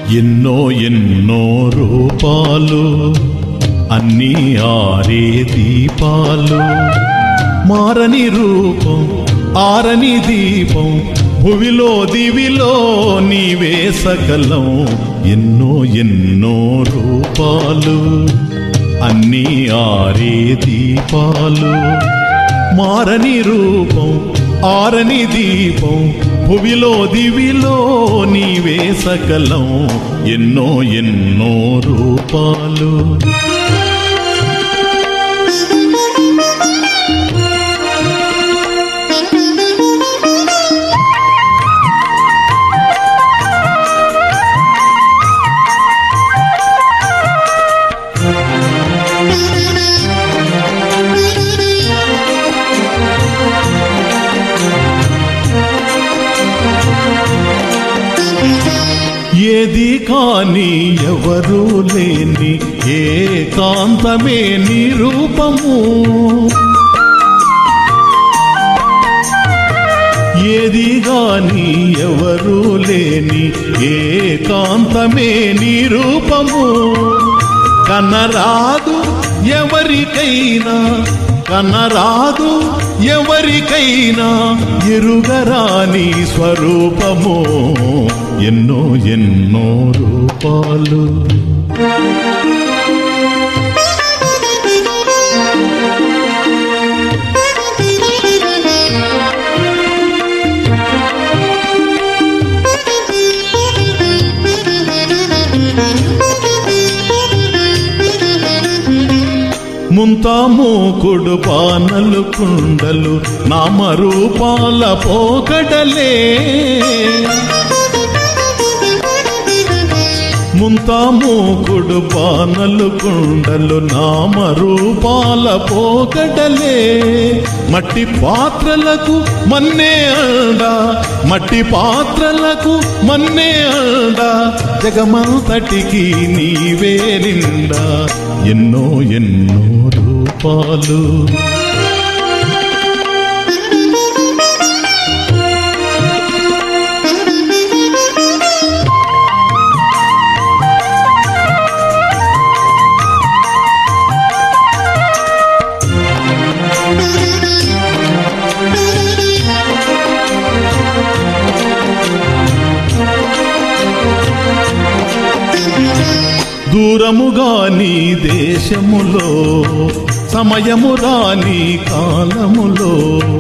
ఎన్నో ఎన్నో రూపాలు అన్నీ ఆరే దీపాలు మారని రూపం ఆరని దీపం భువిలో దివిలో నీవే సకలం ఎన్నో ఎన్నో రూపాలు అన్నీ ఆరే దీపాలు మారని రూపం ఆరని దీపం భువిలో దివిలో నీవే సకలం ఎన్నో ఎన్నో రూపాలు ఏది కాని ఎవరూ లేని ఏకాంతమే నిరూపము ఏది గాని ఎవరూ లేని ఏకాంతమే నిరూపము కనరాదు ఎవరికైనా కనరాదు ఎవరికైనా ఎరుగరాని స్వరూపము ఎన్నో ఎన్నో రూపాలు ముంతామూకుడు పానలు కుండలు నామరూపాల పోకడలే ముంతామూకుడు పానలు కుండలు నామరూపాల పోకడలే మట్టి పాత్రలకు మన్నే అండా మట్టి పాత్రలకు మన్నే అండా జగమంతటికి నీవే నిండా ఎన్నో ఎన్నో రూపాలు దూరముగా నీ దేశములో సమయము రాని కాలములో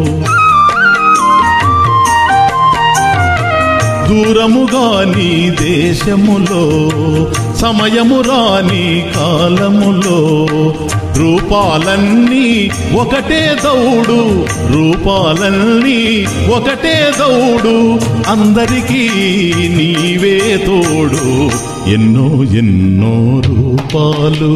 దూరముగా నీ దేశములో సమయము రాని కాలములో రూపాలన్నీ ఒకటే దౌడు రూపాలన్నీ ఒకటే దౌడు అందరికీ నీవే తోడు ఎన్నో ఎన్నో రూపాలు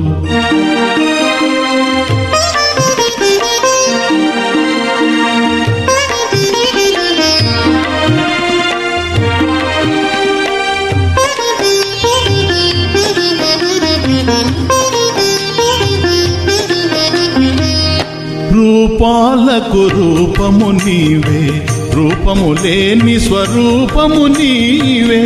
రూపాలకు రూపము నీవే రూపము లేని స్వరూపము నీవే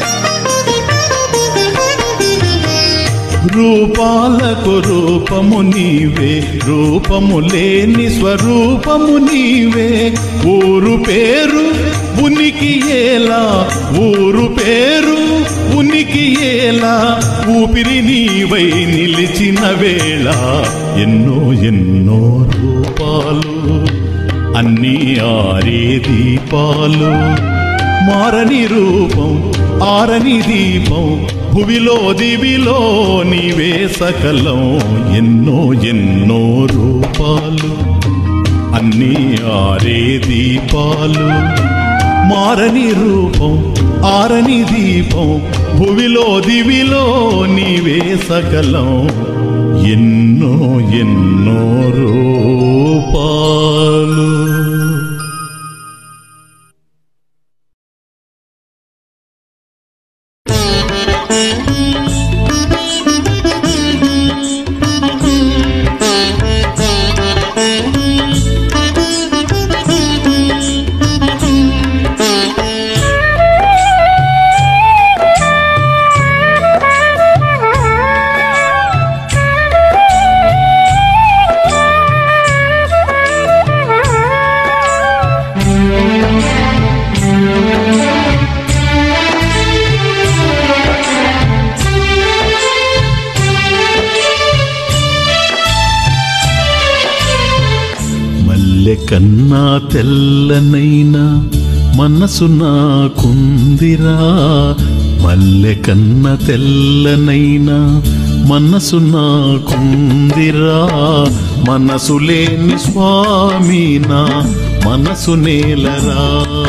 రూపాలకు రూపము నీవే రూపము లేని స్వరూపము నీవే ఊరు పేరు ఉనికి ఏలా ఊరు పేరు ఉనికి ఏలా ఊపిరి నీవై నిలిచిన వేళ ఎన్నో ఎన్నో రూపాలు అన్నీ ఆరే దీపాలు మారని రూపం ఆరని దీపం భువిలో దివిలో నీవే సకలం ఎన్నో ఎన్నో రూపాలు అన్నీ ఆరే దీపాలు మారని రూపం ఆరని దీపం భువిలో దివిలో నీవే సకలం ఎన్నో ఎన్నో రూపాలు Thank you. కన్నా తెల్లనైనా మనసు నాకుందిరా మల్లె కన్న తెల్లనైనా మనసు నాకుందిరా మనసు లేని స్వామి నా మనసు నేలరా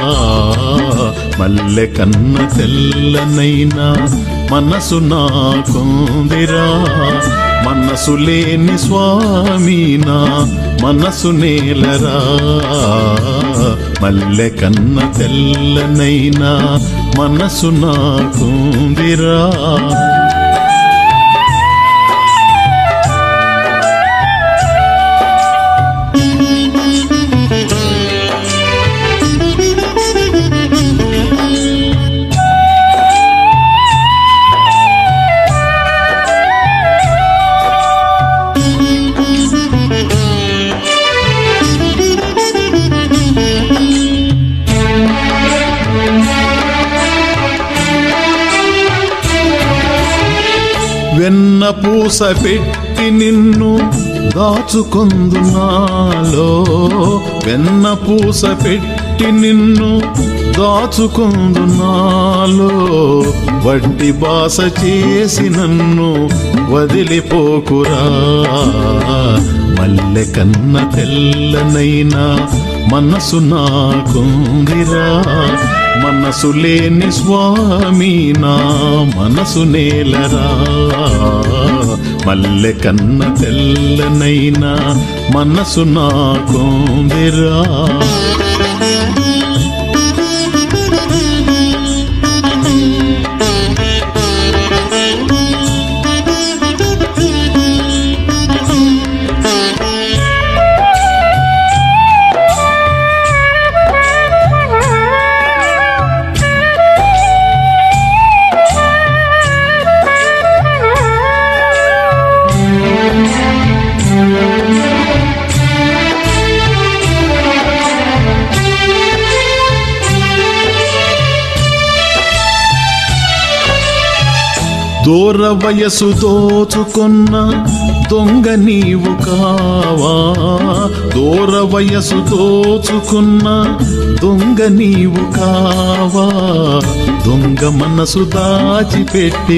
మల్లె కన్న తెల్లనైనా మనసు నాకుందిరా మనసు లేని స్వామి నా మనసు నేలరా మల్లె కన్న తెల్లనైనా మనసు నాకుందిరా వెన్న పూస పెట్టి నిన్ను దాచుకొందు నాలో వెన్న పూస పెట్టి నిన్ను దాచుకొందు నాలో వడ్డి బాస చేసి నన్ను వదిలిపోకురా మల్లె కన్న తెల్లనైనా మనసు నాకుందిరా మనసు లేని స్వామి నా మనసు నేలరా మల్లె కన్న తెల్లనైనా మనసు నాకుందిరా దూర వయసు దోచుకున్న దొంగ నీవు కావా దూర వయసు దోచుకున్న దొంగ నీవు కావా దొంగ మనసు దాచిపెట్టి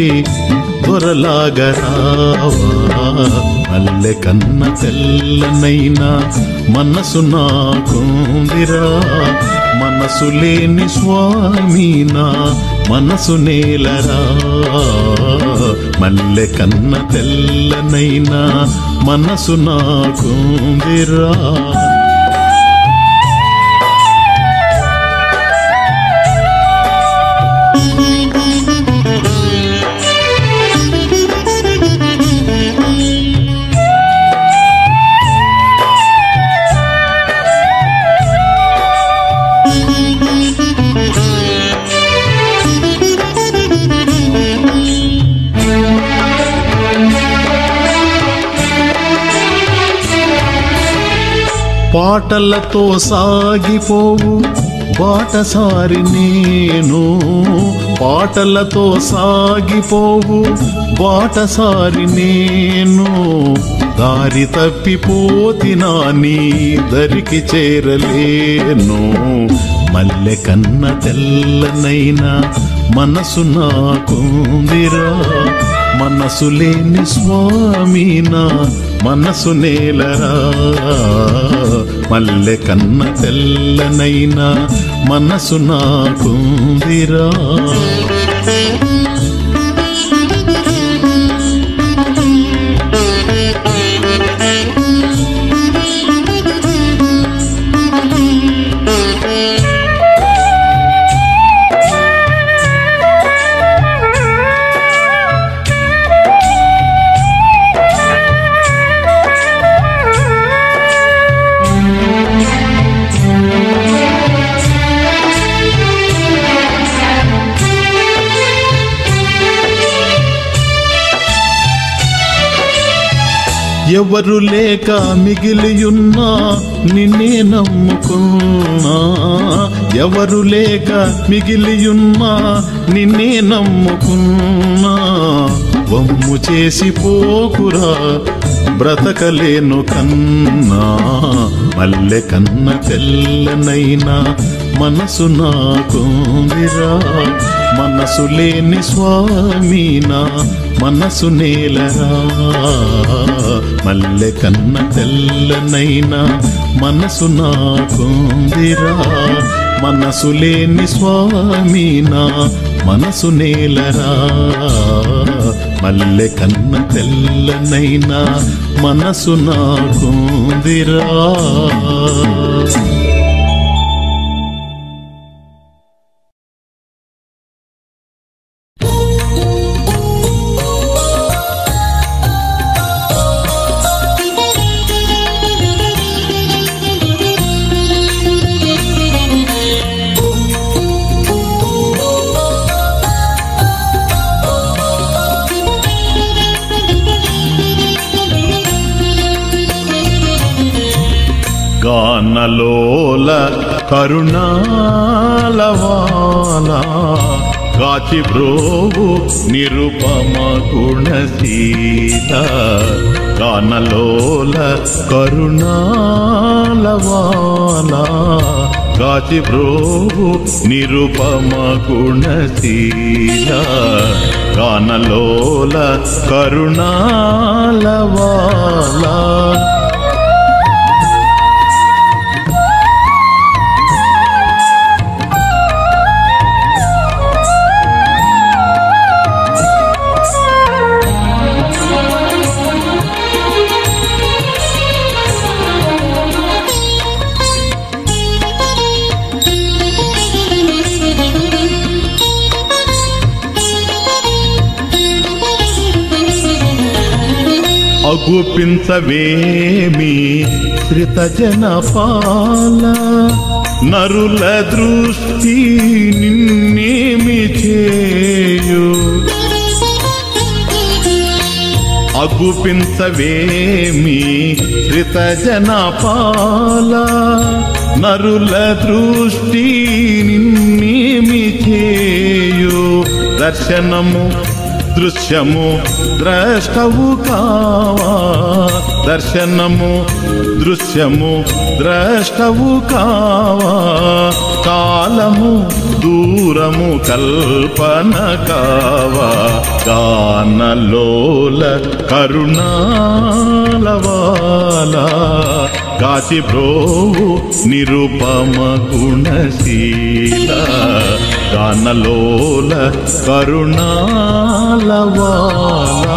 దొరలాగరావా మల్లె కన్న తెల్లనైనా మనసు నాకుందిరా మనసు లేని స్వామి నా మనసు నేలరా మల్లె కన్న తెల్లనైనా మనసు నాకుందిరా పాటలతో సాగిపోవు బాటసారి నేను పాటలతో సాగిపోవు బాటసారి నేను దారి తప్పిపోతినా నీ దరికి చేరలేను మల్లె కన్న తెల్లనైనా మనసు నాకుందిరా మనసు లేని స్వామి నా మనసు నేలరా మల్లె కన్న తెల్లనైనా మనసు నాకుందిరా ఎవరు లేక మిగిలియున్నా నిన్నే నమ్ముకున్నా ఎవరు లేక మిగిలియున్నా నిన్నే నమ్ముకున్నా వమ్ము చేసి పోకురా బ్రతకలేను కన్నా మల్లె కన్న తెల్లనైనా మనసు నాకుందిరా మనసు లేని స్వామినా మనసు నేలరా మల్లె కన్న తెల్లనైనా మనసు నాకుందిరా మనసు లేని స్వామినా మనసు నేలరా మల్లె కన్న తెల్లనైనా మనసు నాకుందిరా గానలోల కరుణాలవాల కాచి బ్రోవు నిరుపమ గుణశీల గానలోల కరుణాలవాల కాచి బ్రోవు నిరుపమ గుణశీల గానలోల కరుణాలవాల అగుపించవేమి శ్రితజన పాల నరుల దృష్టి నిన్నేమి చేయు అగుపించవేమి శ్రితజన పాల నరుల దృష్టి నిన్నేమి చేయు దర్శనము దృశ్యము ద్రష్టవు కావా దర్శనము దృశ్యము ద్రష్టవు కావా కాలము దూరము కల్పన కావా గానలోల కరుణాలవాల కాచి బ్రోవు నిరుపమ గుణశీల గానలోల కరుణాలవాల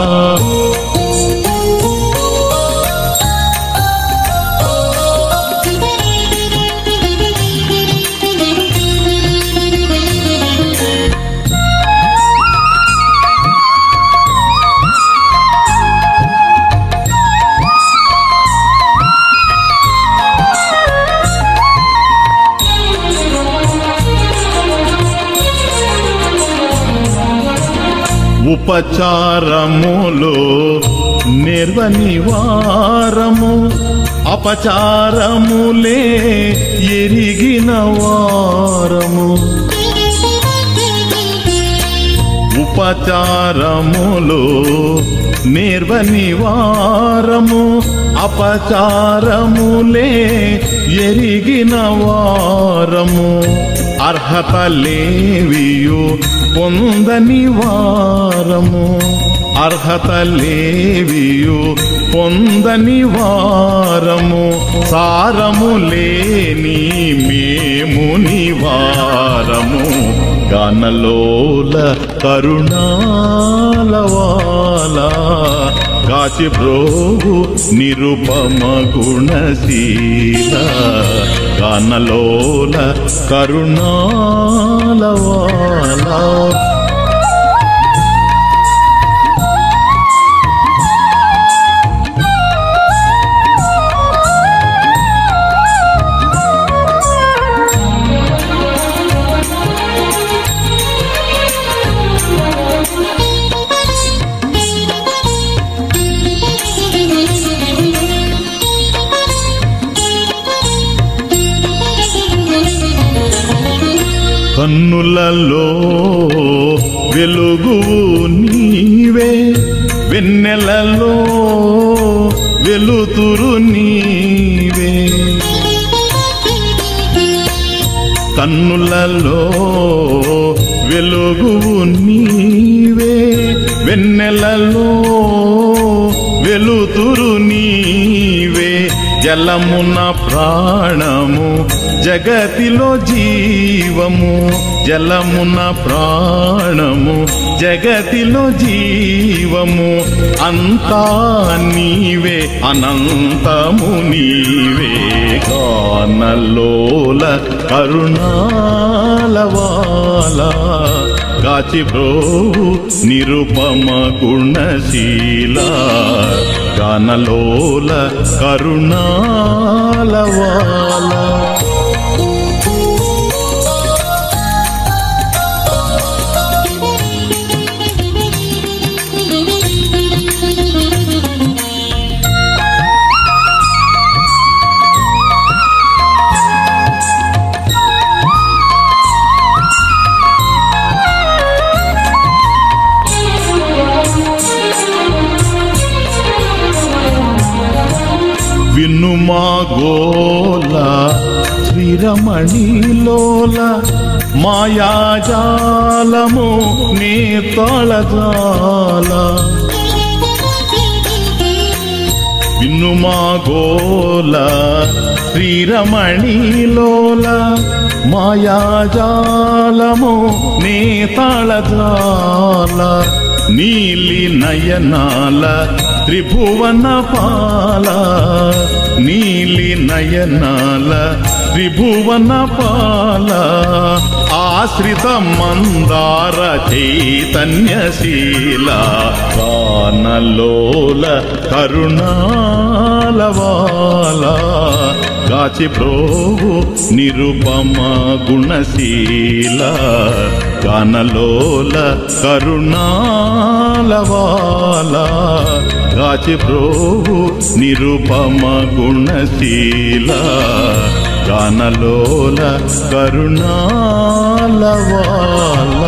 ఉపచారములు నిర్వని వారము అపచారములే ఎరిగిన వారము ఉపచారములు నిర్వని వారము అపచారములే ఎరిగిన వారము అర్హత లేవియు పొందని వారము అర్హత లేవియు పొందని వారము సారము లేని మేము నివారము గానలోల కరుణాలవాల కాచి బ్రోగు నిరుపమ గుణశీల గానలోల కరుణాలవాల కన్నులలో వెలుగు నీవే వెన్నెలలో వెలుతురు నీవే కన్నులలో వెలుగువు నీవే వెన్నెలలో వెలుతురు నీవే జలమున ప్రాణము జగతిలో జీవము జలమున ప్రాణము జగతిలో జీవము అంతా నీవే అనంతము నీవే గానలోల కరుణాలవాల కాచి బ్రోవు నిరుపమ గుణశీల గానలోల కరుణాలవాల వినుమా గోల శ్రీరమణిలోల మాయాజాలము నీ తళజాల వినుమా గోల శ్రీరమణిలోల మాయాజాలము నీ తళజాల నీలి నయనాల త్రిభువన పాల నీలి నయనాల త్రిభువన పాల ఆశ్రిత మందార చైతన్యశీల కానలోల కరుణాలవాల కాచి ప్రోవు నిరుపమ గుణశీల కానలోల కరుణాలవాల కాచి ప్రోవు నిరుపమ గుణశీల గానలోల కరుణాలవాల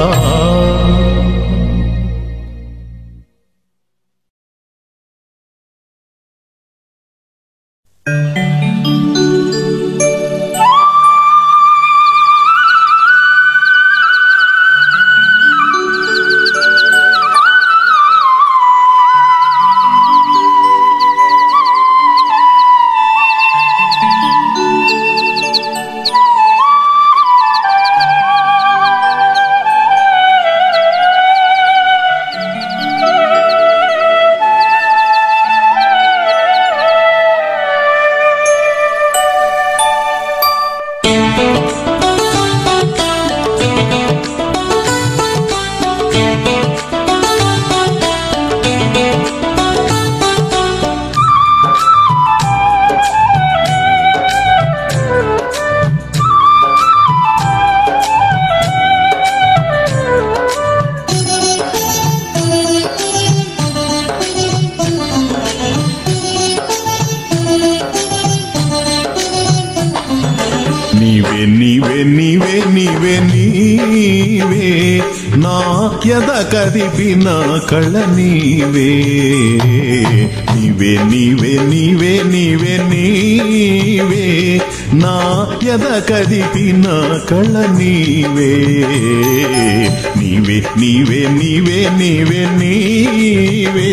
నీవే నీవే నీవే నీవే నీవే నా ఎద కదిపిన కళ నీవే నీవే నీవే నీవే నీవే నీవే నా ఎద కదిపిన కళ నీవే నీవే నీవే నీవే నీవే నీవే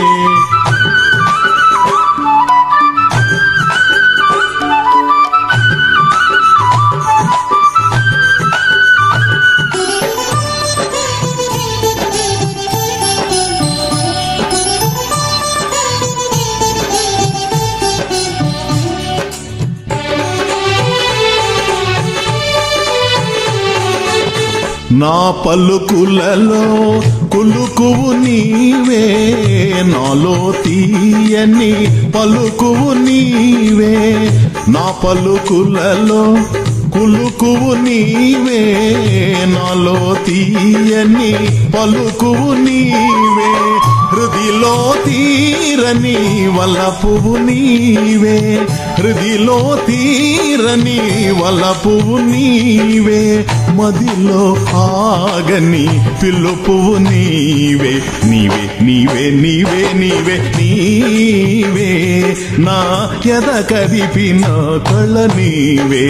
నా పలుకులలో కులుకువు నీవే నాలో తీయని పలుకువు నీవే నా పలుకులలో కులుకువు నీవే నాలో తీయని పలుకువు నీవే హృదిలో తీరని వలపువు నీవే హృదిలో తీరని వలపువు నీవే మదిలో ఆగని పిలుపువు నీవే నీవే నీవే నీవే నీవే నీవే నా ఎద కదిపిన కళ నీవే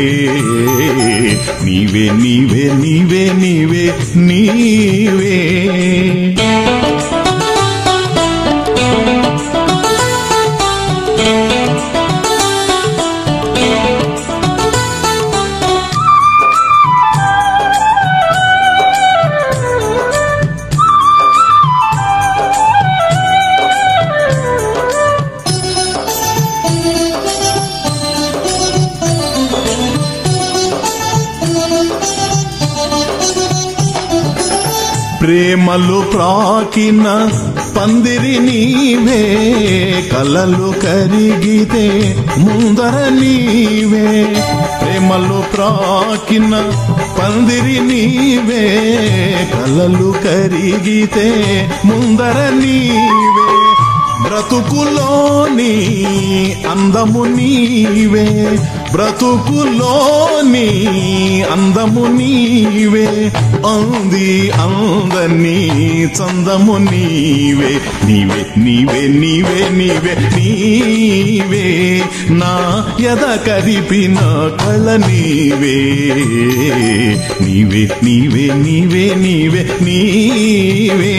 నీవే నీవే నీవే నీవే నీవే ప్రేమలు ప్రాకిన పందిరి నీవే కలలు కరిగితే ముందర నీవే ప్రేమలు ప్రాకిన పందిరి నీవే కలలు కరిగితే ముందర నీవే బ్రతుకులోని అందము నీవే బ్రతుకులోని అందము నీవే అంది అందని చందము నీవే నీవే నీవే నీవే నీవే నీవే నా ఎద కదిపిన కళ నీవే నీవే నీవే నీవే నీవే నీవే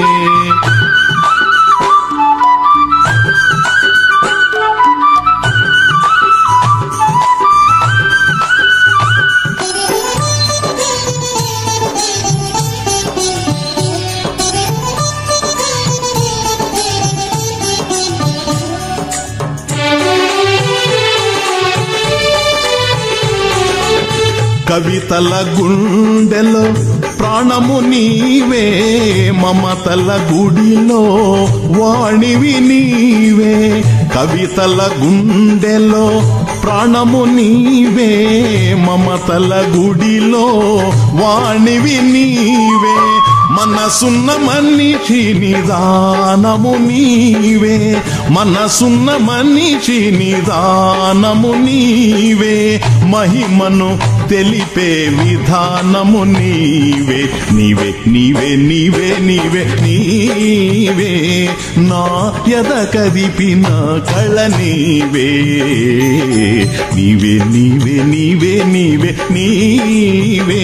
కవితల గుండెలో ప్రాణము నీవే మమతల గుడిలో వాణివి నీవే కవితల గుండెలో ప్రాణము నీవే మమతల గుడిలో వాణివి నీవే మనసున్న మనిషి నిదానము నీవే మనసున్న మనిషి నిదానము నీవే మహిమను తెలిపే విధానము నీవే నీవే నీవే నీవే నీవే నీవే నా ఎద కదిపిన కళ నీవే నీవే నీవే నీవే నీవే నీవే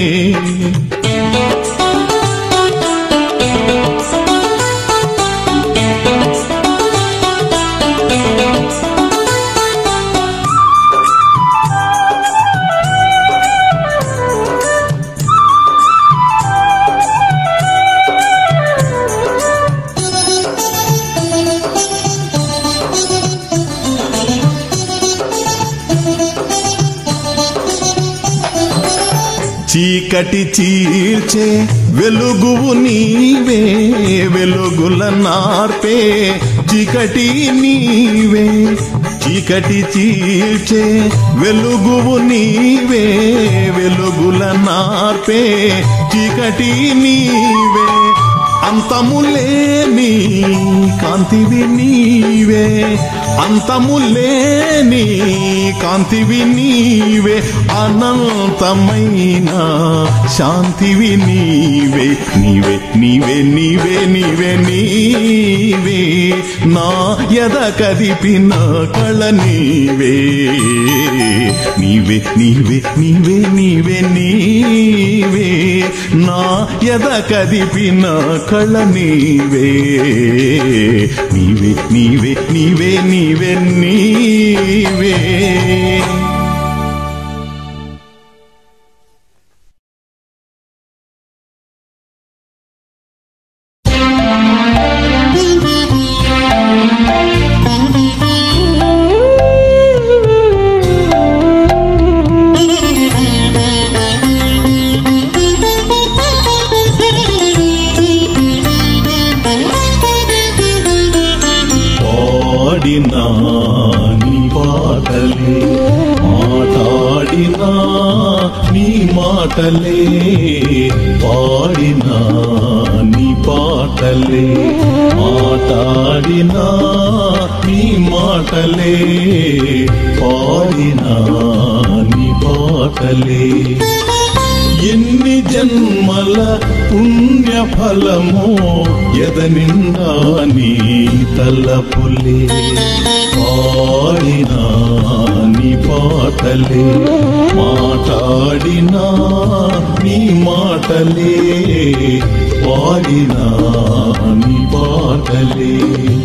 చీకటి చీల్చే వెలుగువు నీవే వెలుగుల నార్పే చీకటి నీవే చీకటి చీల్చే వెలుగువు నీవే వెలుగుల నార్పే చీకటి నీవే అంతములేని కాంతివి నీవే అంతములేని కాంతివి నీవే అనంతమైన శాంతివి నీవే నీవే నీవే నీవే నీవే నీవే నా ఎద కదిపిన కళ నీవే నీవే నీవే నీవే నీవే నీవే నా ఎద కదిపిన కళ నీవే నీవే నీవే నీవే నీవే నీవే పాడినా నీ పాటలే మాట్లాడినా నీ మాటలే పాడినా నీ పాటలే మాట మాట్లాడినా నీ మాటలే పాడినా నీ పాటలే ఎన్ని జన్మల పుణ్య ఫలమో ఎదనిండా నీ తలపులే పాడినా నీ పాటలే మాట్లాడినా నీ మాటలే పాడినా నీ పాటలే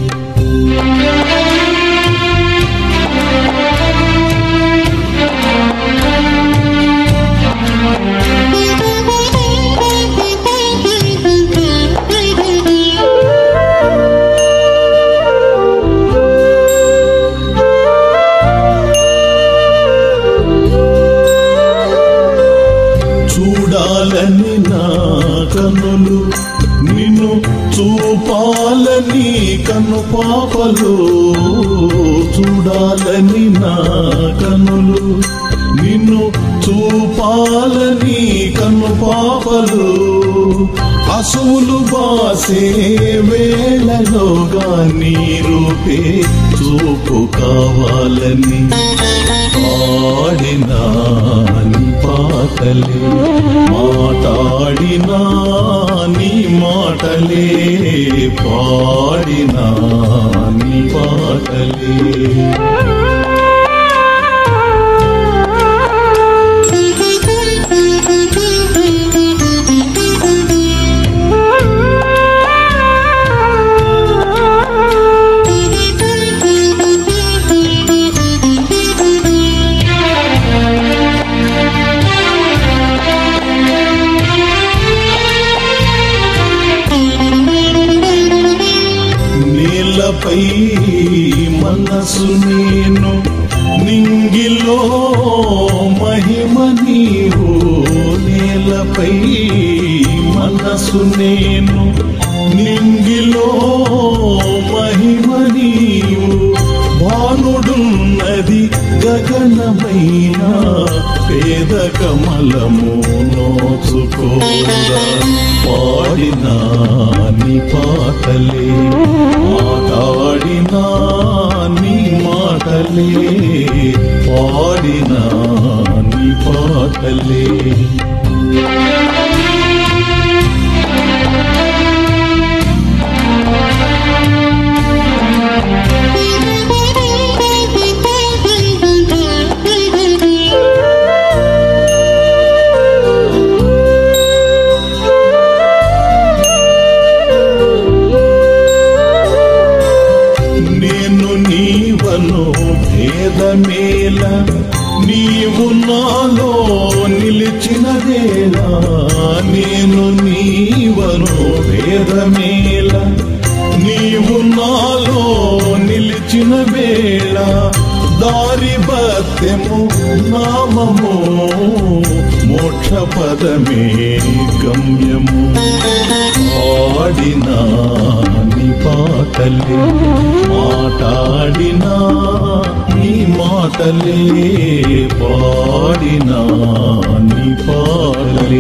చూడాలని నా కనులు నిన్ను చూపాలని కను పాపలు చూడాలని నా కనులు నిన్ను చూపాలని కను పాపలు అసువులు బాసే వేళలోగా నీ రూపే చూపు కావాలని పాడినా నీ పాటలే మాట్లాడినా నీ మాటలే పాడినా నీ పాటలే నీలపై మనసు నేను నింగిలో మహిమ నీవు నేలపై మనసు నేను నింగిలో మహిమ నీవు భానుడున్నది గగనమైన పేద కమలము నోచుకోరా పాడినా నీ పాటలే మాట్లాడినా నీ మాటలే పాడినా నీ పాటలే నేను నీవను భేదమేల నీవు నాలో నిలిచినదేలా నేను నీవను భేదమేల నీవు నాలో నిలిచిన వేళ దారి బత్యము నామము మోక్ష పదమే గమ్యము ఆడినా నీ పాటలే మాట్లాడినా నీ మాటలే పాడినా నీ పాటలే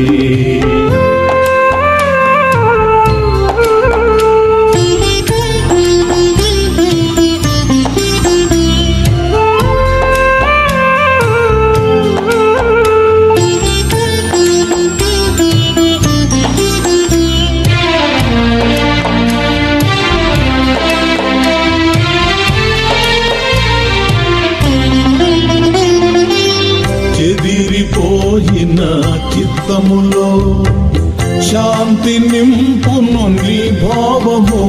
చెదిరిపోయిన చిత్తములో శాంతి నింపును నీ భావము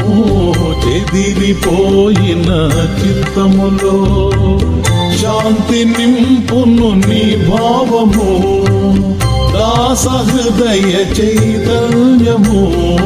చెదిరిపోయిన చిత్తములో శాంతి నింపును నీ భావము దాస హృదయ చైతన్యము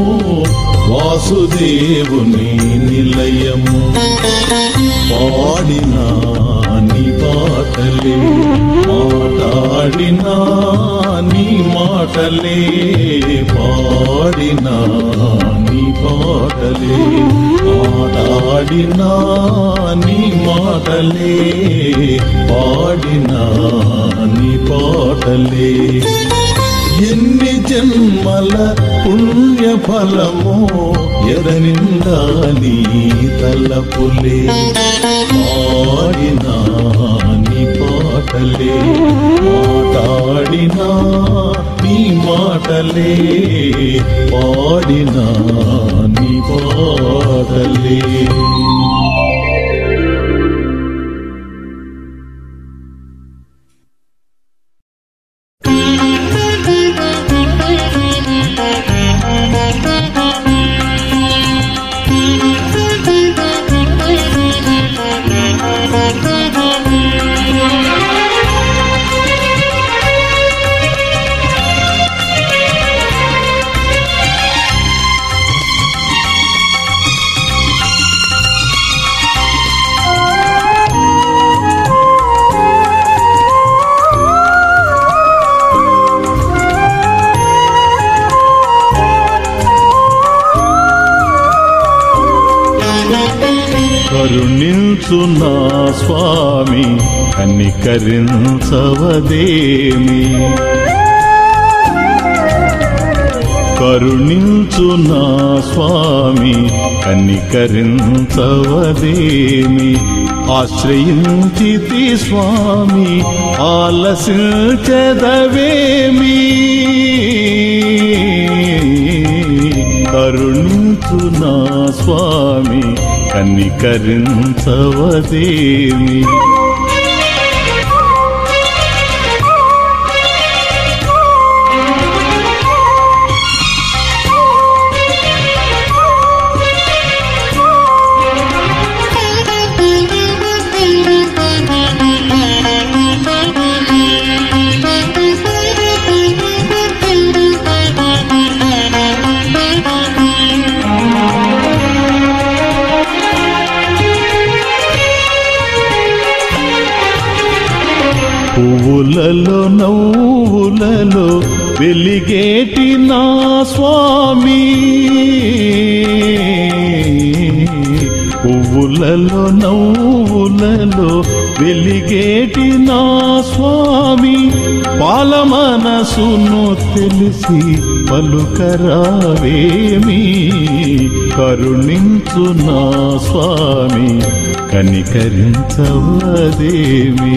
వాసుదేవుని నిలయము పాడినా నీ పాటలే మాట్లాడినా నీ మాటలే పాడినా నీ పాటలే మాట్లాడినా నీ మాటలే పాడినా నీ పాటలే ఎన్ని జన్మల పుణ్య ఫలము ఎదనిందా నీ తలపులే పాడినా నీ పాటలే మాట్లాడినా నీ మాటలే పాడినా నీ పాటలే కరుణించు నా స్వామి కనికరించవదేమి కరుణించు నా స్వామి కనికరించవదేమి ఆశ్రయించితి స్వామి ఆలసించదవేమి కరుణించు నా స్వామి కనికరించవదేమి పువ్వులలో నవ్వులలో వెలిగేటి నా స్వామి పువ్వులలో నవ్వులలో వెలిగేటి నా స్వామి పాల మనసును తెలిసి పలుకరావేమి కరుణించు నా స్వామి కనికరించవదేమి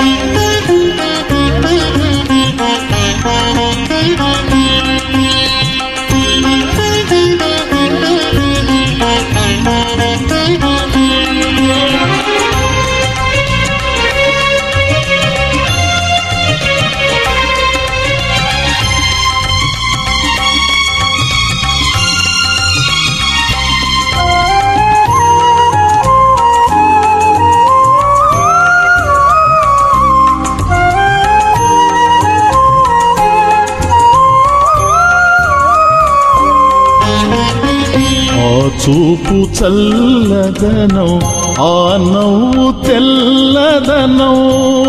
ఆ చూపు చల్లదనం ఆ నవ్వు తెల్లదనం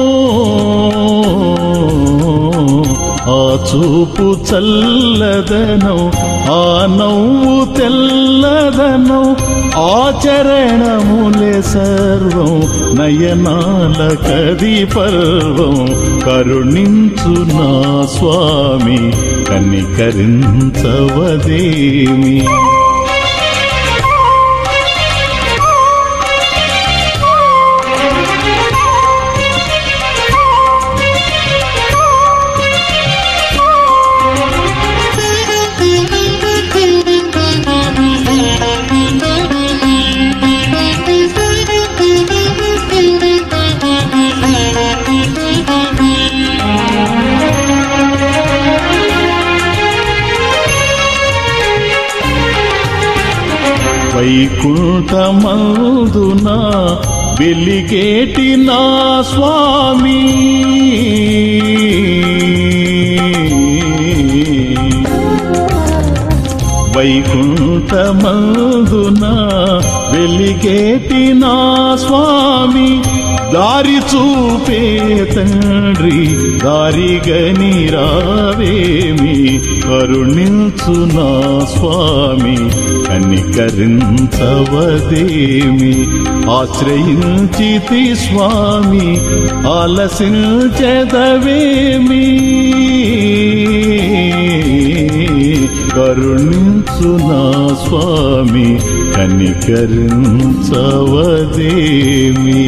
ఆ చూపు చల్లదనం ఆ నవ్వు తెల్లదనం ఆచరణములే సర్వం నయనాల కది పర్వం కరుణించు నా స్వామి కనికరించవదేమి వైకుంఠమందున వెలిగేటి నా స్వామి వైకుంఠమందున వెలిగేటి నా స్వామి దారి చూపే తండ్రి దారిగని రావేమి కరుణించు నా స్వామి కనికరించవదేమి ఆశ్రయించితి స్వామి ఆలసించదవేమి కరుణించు నా స్వామి కనికరించవదేమి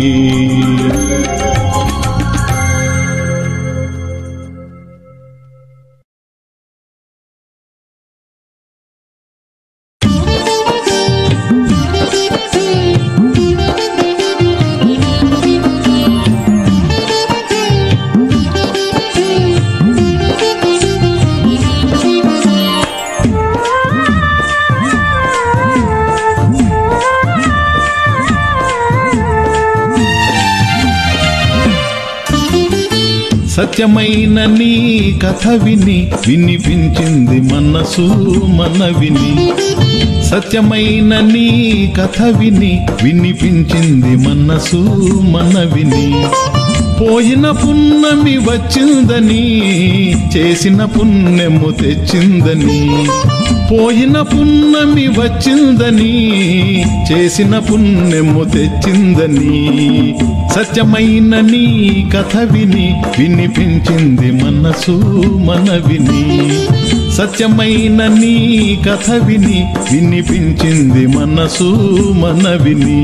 సత్యమైన నీ కథ విని వినిపించింది మనసు మన విని సత్యమైన నీ కథ విని వినిపించింది మనసు మన విని పోయిన పున్నమి వచ్చిందని చేసిన పుణ్యము తెచ్చిందని పోయిన పున్నమి వచ్చిందని చేసిన పుణ్యము తెచ్చిందని సత్యమైన నీ కథ విని వినిపించింది మనసు మన విని సత్యమైన నీ కథ విని వినిపించింది మనసు మన విని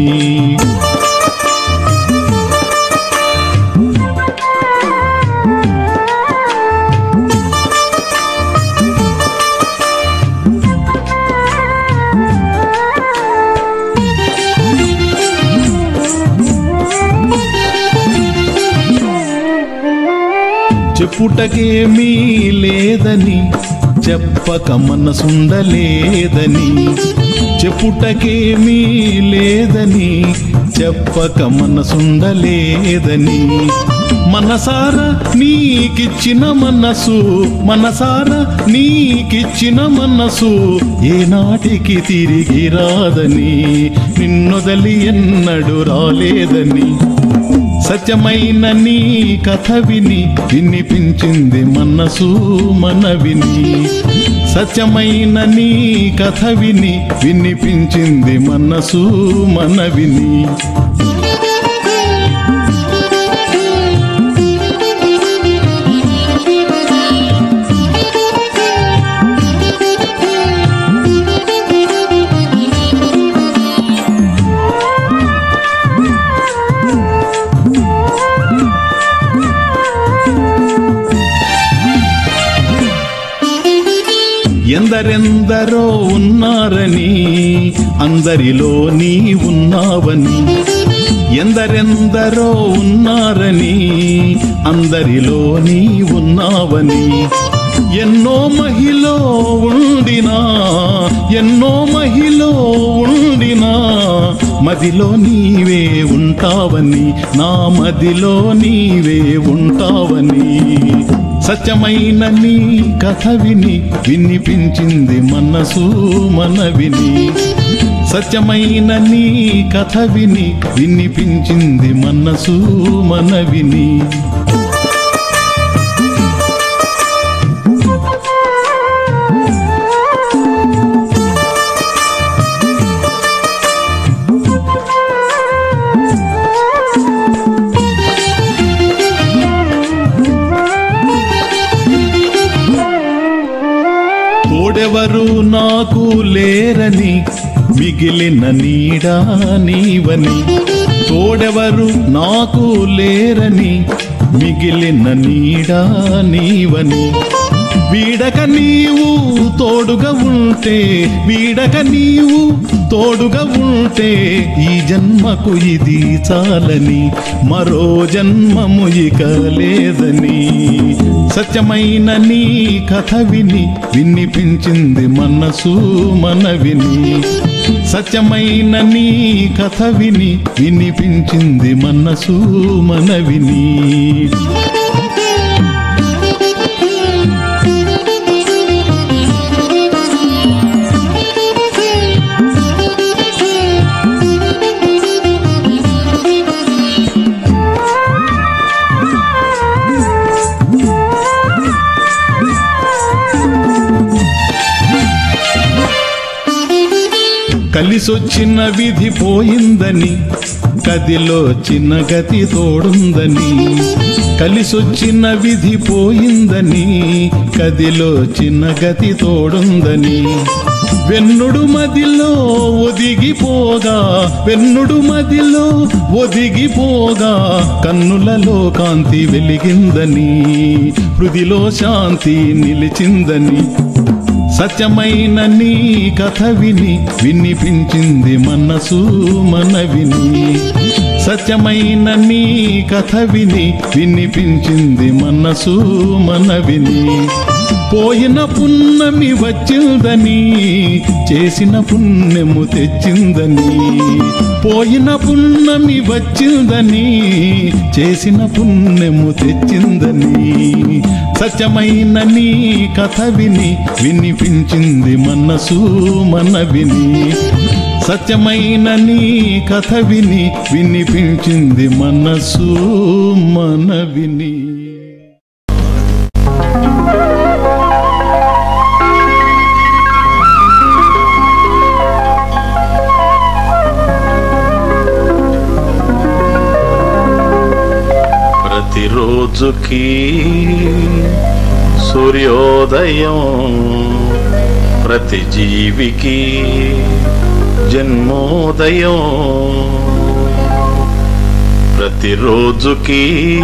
చెప్పుటకేమీ లేదని చెప్పక మనసుండలేదని చెప్పుటకేమీ లేదని చెప్పక మనసుండలేదని మనసార నీకిచ్చిన మనసు మనసార నీకిచ్చిన మనసు ఏనాటికి తిరిగి రాదని నిన్నొదలి ఎన్నడు రాలేదని సత్యమైన నీ కథ విని వినిపించింది మనసు మన విని సత్యమైన నీ కథ విని వినిపించింది మనసు మన విని ఎందరెందరో ఉన్నారని అందరిలో నీ ఉన్నావని ఎందరెందరో ఉన్నారని అందరిలో నీ ఉన్నావని ఎన్నో మహిలో ఉండినా ఎన్నో మహిలో ఉండినా మదిలో నీవే ఉంటావని నా మదిలో నీవే ఉంటావని సత్యమైన నీ కథ విని వినిపించింది మనసు మన విని సత్యమైన నీ కథ విని వినిపించింది మనసు మన విని తోడెవరు నాకు లేరని మిగిలిన నీడా నీవని తోడెవరు నాకు లేరని మిగిలిన నీడా నీవని వీడక నీవు తోడుగా ఉంటే వీడక నీవు తోడుగా ఉంటే ఈ జన్మకు ఇది చాలని మరో జన్మము ఇక లేదని సత్యమైన నీ కథ విని వినిపించింది మనసు మన విని సత్యమైన నీ కథ విని వినిపించింది మనసు మన విని కలిసొచ్చిన విధి పోయిందని కదిలో చిన్న గతి తోడుందని కలిసొచ్చిన విధి పోయిందని కదిలో చిన్న గతి తోడుందని వెన్నుడు మదిలో ఒదిగిపోగా వెన్నుడు మదిలో ఒదిగిపోగా కన్నులలో కాంతి వెలిగిందని హృదిలో శాంతి నిలిచిందని సత్యమైన నీ కథ విని వినిపించింది మనసు మన విని సత్యమైన నీ కథ విని వినిపించింది మనసు మన విని పోయిన పున్నమి వచ్చిందని చేసిన పుణ్యము తెచ్చిందని పోయిన పున్నమి వచ్చిందని చేసిన పుణ్యము తెచ్చిందని సత్యమైన నీ కథ విని వినిపించింది మనసు మన విని సత్యమైన నీ కథ విని వినిపించింది మనసు మన విని ప్రతిరోజుకి సూర్యోదయం ప్రతి జీవికి జన్మోదయం ప్రతిరోజుకి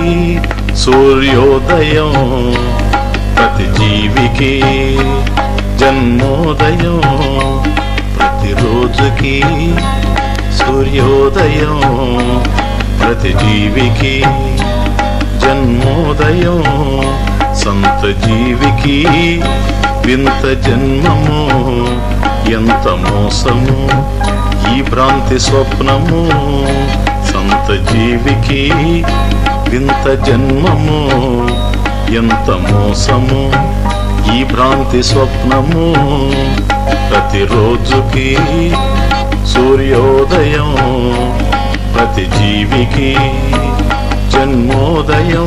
సూర్యోదయం ప్రతి జీవికి జన్మోదయం ప్రతిరోజుకి సూర్యోదయం ప్రతి జీవికి జన్మోదయం సంత జీవికి వింత జన్మము ఎంత మోసము ఈ భ్రాంతి స్వప్నము సంత జీవికి వింత జన్మము ఎంత మోసము ఈ భ్రాంతి స్వప్నము ప్రతిరోజుకి సూర్యోదయం ప్రతి జీవికి జన్మోదయం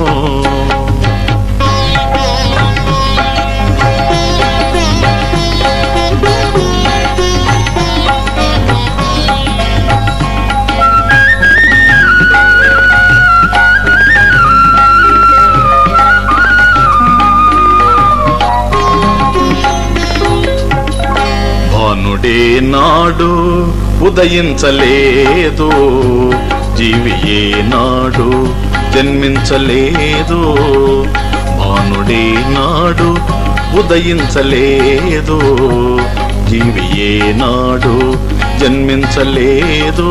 భానుడే నాడు ఉదయించలేదు జీవి ఏ నాడు జన్మించలేదు భానుడే నాడు ఉదయించలేదు జీవి ఏ నాడు జన్మించలేదు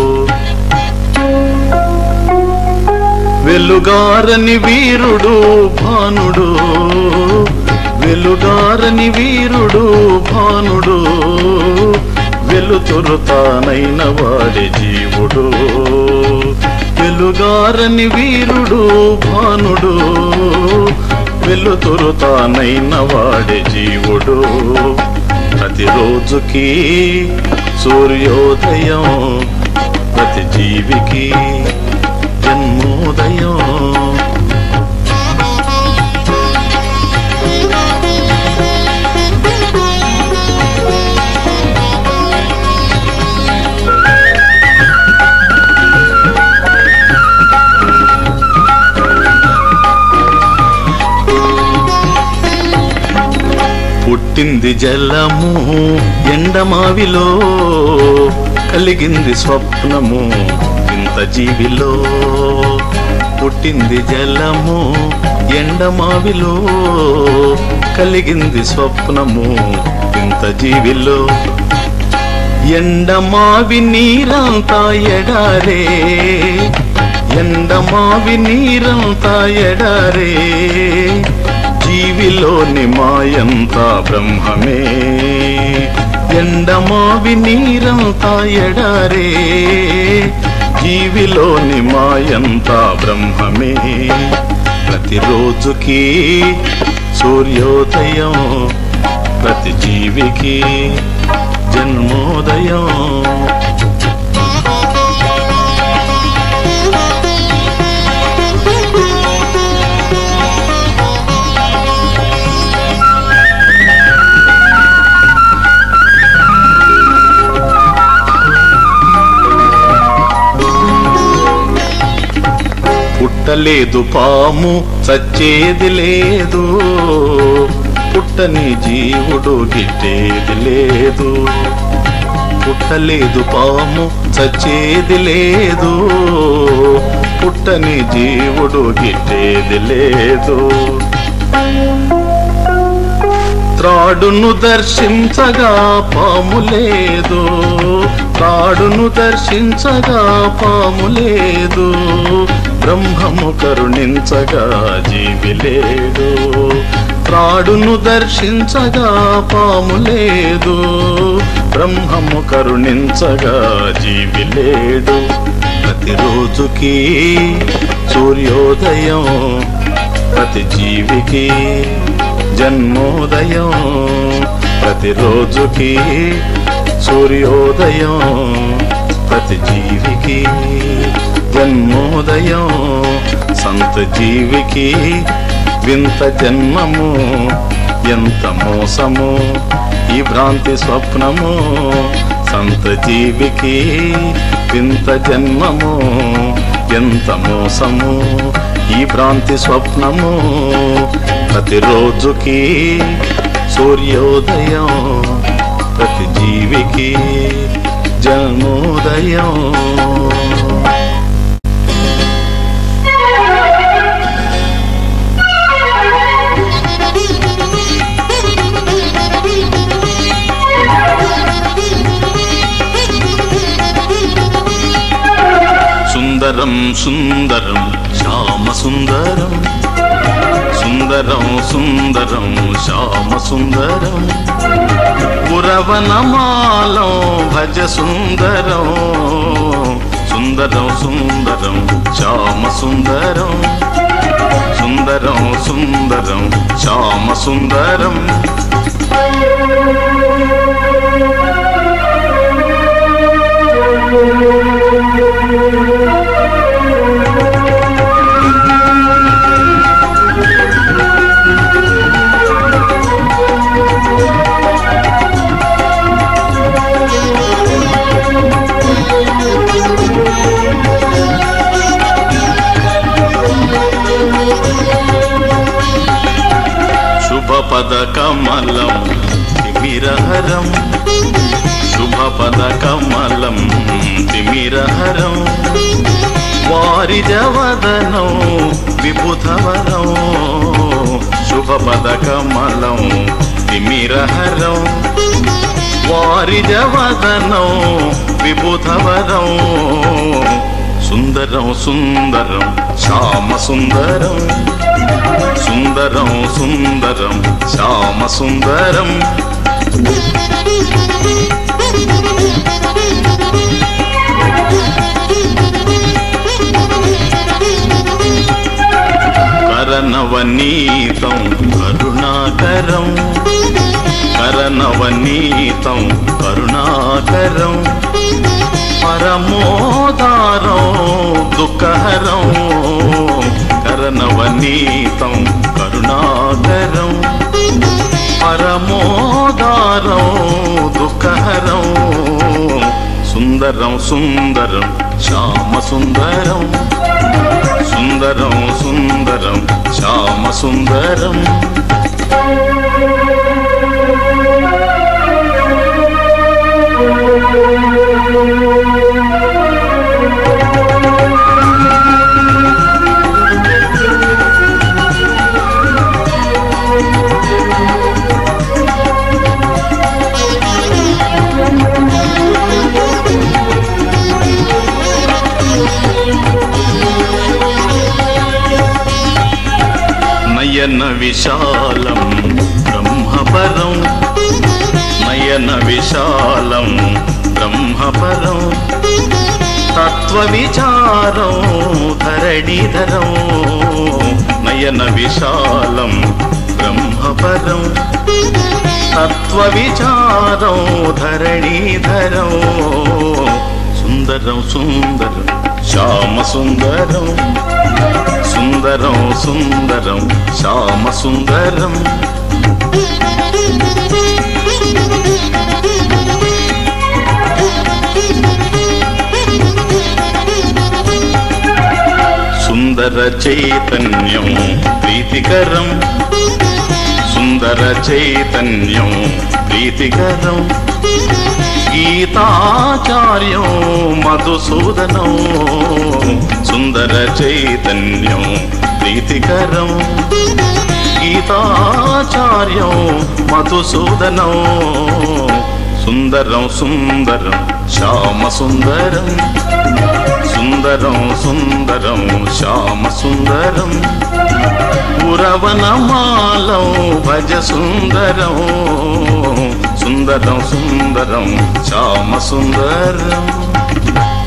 వెలుగారని వీరుడు భానుడు వెలుగారని వీరుడు భానుడు వెలుతురు తానైన వాడి జీవుడు వెలుగారని వీరుడు భానుడు వెలుతురు తానైన వాడి జీవుడు ప్రతిరోజుకి సూర్యోదయం ప్రతి జీవికి జన్మోదయం పుట్టింది జలము ఎండమావిలో కలిగింది స్వప్నము ఇంత జీవిలో పుట్టింది జలము ఎండమావిలో కలిగింది స్వప్నము ఇంత జీవిలో ఎండమావి నీరంతా ఎడారే ఎండమావి నీరంతా ఎడారే జీవిలోని మాయంతా బ్రహ్మమే ఎండమావి నీరంతా ఎడారే జీవిలోని మాయంతా బ్రహ్మమే ప్రతిరోజుకి సూర్యోదయం ప్రతి జీవికి జన్మోదయం పుట్టలేదు పాము చచ్చేది లేదు పుట్టని జీవుడు గిట్టేది లేదు పుట్టలేదు పాము చచ్చేది లేదు పుట్టని జీవుడు గిట్టేది లేదు త్రాడును దర్శించగా పాము లేదు త్రాడును దర్శించగా పాము లేదు బ్రహ్మము కరుణించగా జీవి లేడు త్రాడును దర్శించగా పాము లేదు బ్రహ్మము కరుణించగా జీవి లేడు ప్రతిరోజుకి సూర్యోదయం ప్రతి జీవికి జన్మోదయం ప్రతిరోజుకి సూర్యోదయం ప్రతి జీవికి జన్మోదయం సంత జీవికి వింత జన్మము ఎంత మోసము ఈ భ్రాంతి స్వప్నము సంత జీవికి వింత జన్మము ఎంత మోసము ఈ భ్రాంతి స్వప్నము ప్రతిరోజుకి సూర్యోదయం ప్రతి జీవికి జన్మోదయం సుందరం సుందరం శ్యామ సుందరం సుందరం సుందరం శ్యామ సుందరం పురవనమాలం భజ సుందరం సుందరం సుందరం శ్యామ సుందరం సుందరం సుందరం శ్యామ సుందరం శుభపద కమలం తిమిరహరం శుభపద కమలం తిమిరహరం వారి జవదనం విబుధవరం శుభపద కమలం తిమిరహరం వారి జవదనం విబుధవరం సుందరం సుందరం శ్యామ సుందరం సుందరం సుందరం శ్యామ సుందరం కరనవనీతం కరుణాకరం కరనవనీతం కరుణాకరం పరమోదారం దుఃఖహరం కరనవనీతం కరుణాకరం పరమోదారం దుఃఖహరం సుందరం సుందరం శ్యామ సుందరం సుందరం సుందరం శ్యామ సుందరం నయన విశాలం బ్రహ్మపరం నయన విశాలం బ్రహ్మపరం తత్వ విచారం ధరణిధరం నయన విశాలం బ్రహ్మపరం తత్వ విచారం ధరణిధరం సుందరం సుందరం శ్యామ సుందరం సుందరం సుందరం శ్యామ సుందరం సుందర చైతన్యం ప్రీతికరం సుందర చైతన్యం ప్రీతికరం గీతాచార్యం మధుసూదనం సుందర చైతన్యం ప్రీతికరం గీతాచార్యం మధుసూదనం సుందరం సుందరం శ్యామ సుందరం సుందరం సుందరం శ్యామ సుందరం పురవనమాలం భజ సుందరం సుందరం సుందరం శ్యామ సుందరం